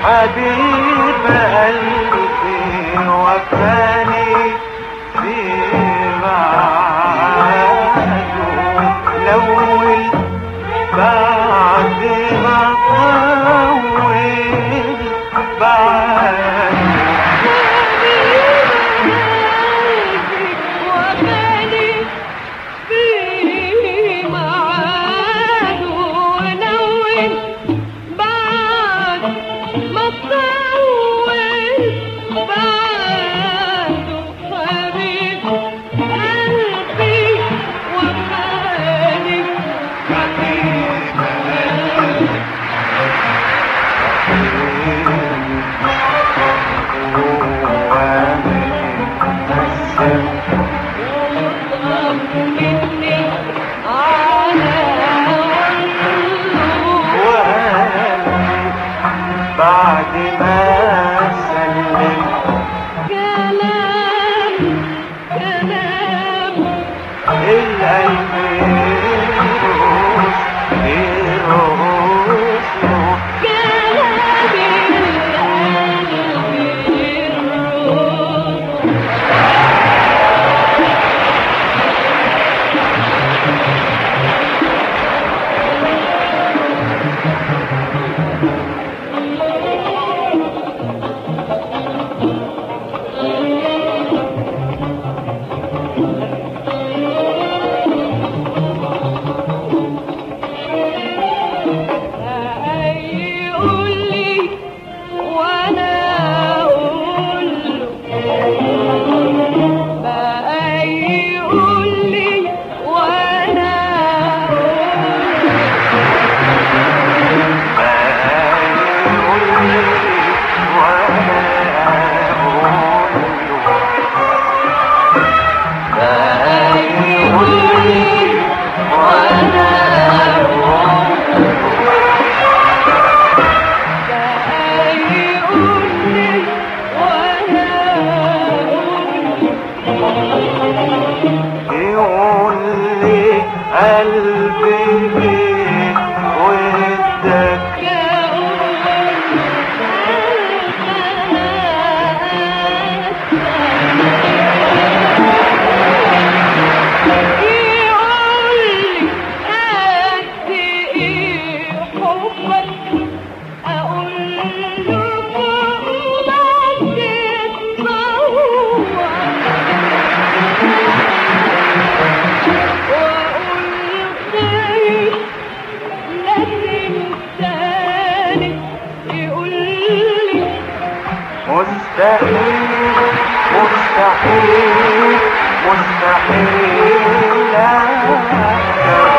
حبيب قلبي وفاني في بعده لول بعد ما طول بعده وغالي في معاده ونون بعد ما طول بعده حبيب قلبي وغالي مني على بعد ما سلم كلام كلام القلب يروح يروح كلام القلب يروح يقول لي وانا اقول له بقى يقول لي وانا اقول لي وانا بقى يقول لي وانا يقول لي قلبي ودك يقول لي مستحيل مستحيل مستحيل لا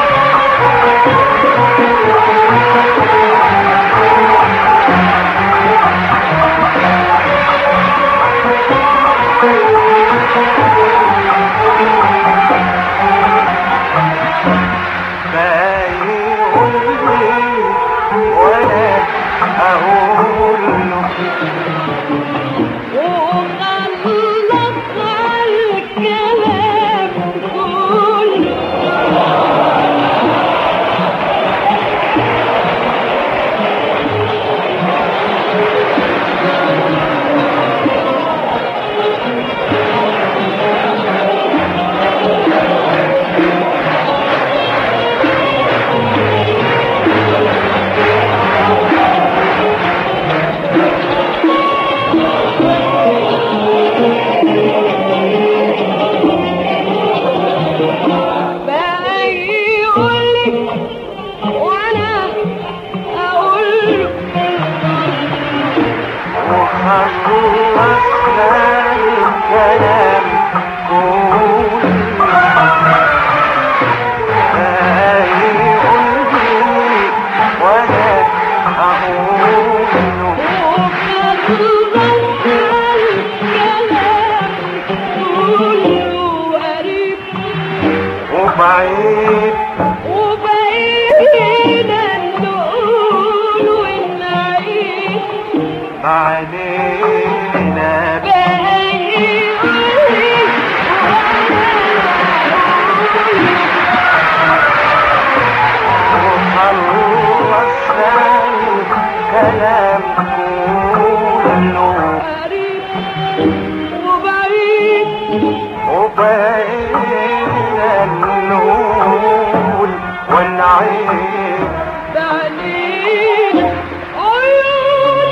فيقول لي وانا اقول له وخلص الكلام كله بقى يقول لي وانا اقول له وخلصنا الكلام كله هيقول لي وانا اقول له وخلص الكلام كله قريب وبعيد وبقينا نقول ونعيد علينا بقى يقول لي وانا اقول له وخلصنا الكلام كله وإلى النور والنعيم بعدين عيون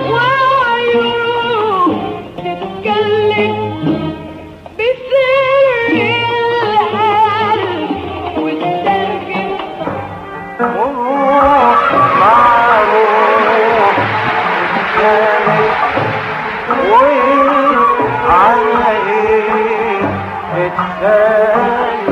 وعيون تتكلم بسر القلب وتترجم وروح مع روح الثاني وعلى ايه الثاني